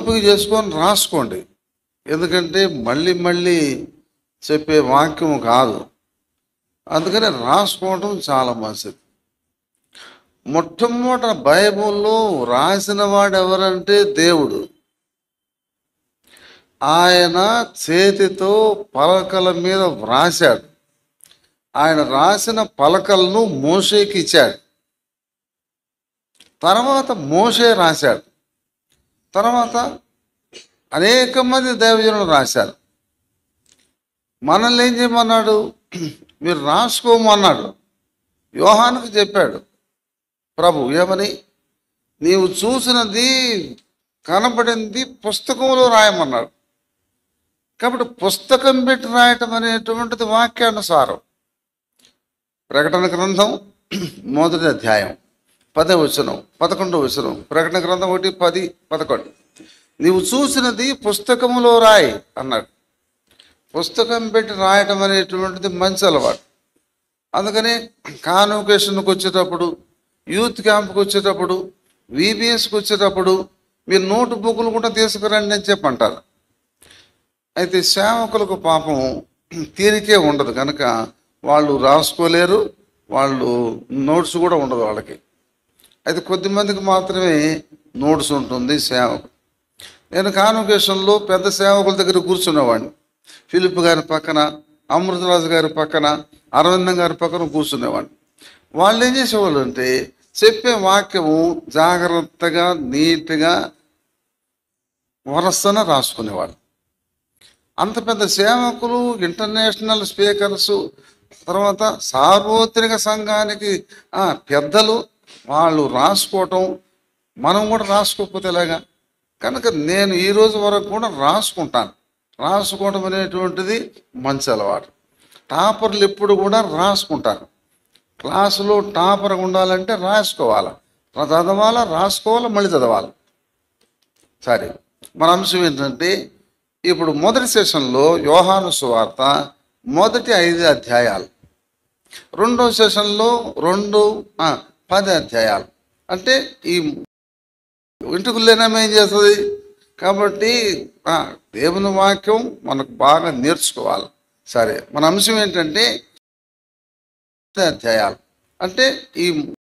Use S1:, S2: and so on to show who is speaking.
S1: ఓపిక చేసుకొని రాసుకోండి ఎందుకంటే మళ్ళీ మళ్ళీ చెప్పే వాక్యం కాదు అందుకని రాసుకోవటం చాలా మంచిది మొట్టమొదట బైబిల్లో రాసిన వాడు ఎవరంటే దేవుడు ఆయన చేతితో పలకల మీద వ్రాశాడు ఆయన రాసిన పలకలను మోషేకి ఇచ్చాడు తర్వాత మోషే రాశాడు తర్వాత అనేక మంది దైవజనులు రాశారు మనల్ని ఏం చేయమన్నాడు మీరు రాసుకోమన్నాడు యోహానికి చెప్పాడు ప్రభు ఏమని నీవు చూసినది కనబడింది పుస్తకంలో రాయమన్నాడు కాబట్టి పుస్తకం పెట్టి రాయటం అనేటువంటిది వాక్యానుసారం ప్రకటన గ్రంథం మొదటి అధ్యాయం పదే వచనం పదకొండవ వచనం ప్రకటన గ్రంథం ఒకటి పది పదకొండు నీవు చూసినది పుస్తకములో రాయి అన్నాడు పుస్తకం పెట్టి రాయటం అనేటువంటిది మంచి అలవాటు అందుకని కాన్వకేషన్కి వచ్చేటప్పుడు యూత్ క్యాంప్కి వచ్చేటప్పుడు విబిఎస్కి వచ్చేటప్పుడు మీరు నోటు బుక్కులు కూడా తీసుకురండి అని చెప్పి అంటారు అయితే సేవకులకు పాపం తీరికే ఉండదు కనుక వాళ్ళు రాసుకోలేరు వాళ్ళు నోట్స్ కూడా ఉండదు వాళ్ళకి అయితే కొద్ది మందికి మాత్రమే నోట్స్ ఉంటుంది సేవకు నేను కాన్వకేషన్లో పెద్ద సేవకుల దగ్గర కూర్చునేవాడిని ఫిలిప్ గారి పక్కన అమృతరాజు గారి పక్కన అరవిందం గారి పక్కన కూర్చునేవాడిని వాళ్ళు ఏం చేసేవాళ్ళు అంటే చెప్పే వాక్యము జాగ్రత్తగా నీట్గా వరసన రాసుకునేవాళ్ళు అంత పెద్ద సేవకులు ఇంటర్నేషనల్ స్పీకర్స్ తర్వాత సార్వత్రిక సంఘానికి ఆ, పెద్దలు వాళ్ళు రాసుకోవటం మనం కూడా రాసుకోకపోతే ఎలాగా కనుక నేను ఈ రోజు వరకు కూడా రాసుకుంటాను రాసుకోవడం అనేటువంటిది మంచి అలవాటు టాపర్లు ఎప్పుడు కూడా రాసుకుంటారు క్లాసులో టాపర్ ఉండాలంటే రాసుకోవాలి చదవాలా రాసుకోవాలా మళ్ళీ చదవాలి సరే మన అంశం ఏంటంటే ఇప్పుడు మొదటి సెషన్లో యోహాను సువార్త మొదటి ఐదు అధ్యాయాలు రెండో సెషన్లో రెండు ఆ, పది అధ్యాయాలు అంటే ఈ వెంట్రుకలేనమే ఏం చేస్తుంది కాబట్టి ఆ, దేవుని వాక్యం మనకు బాగా నేర్చుకోవాలి సరే మన అంశం ఏంటంటే అధ్యాయాలు అంటే ఈ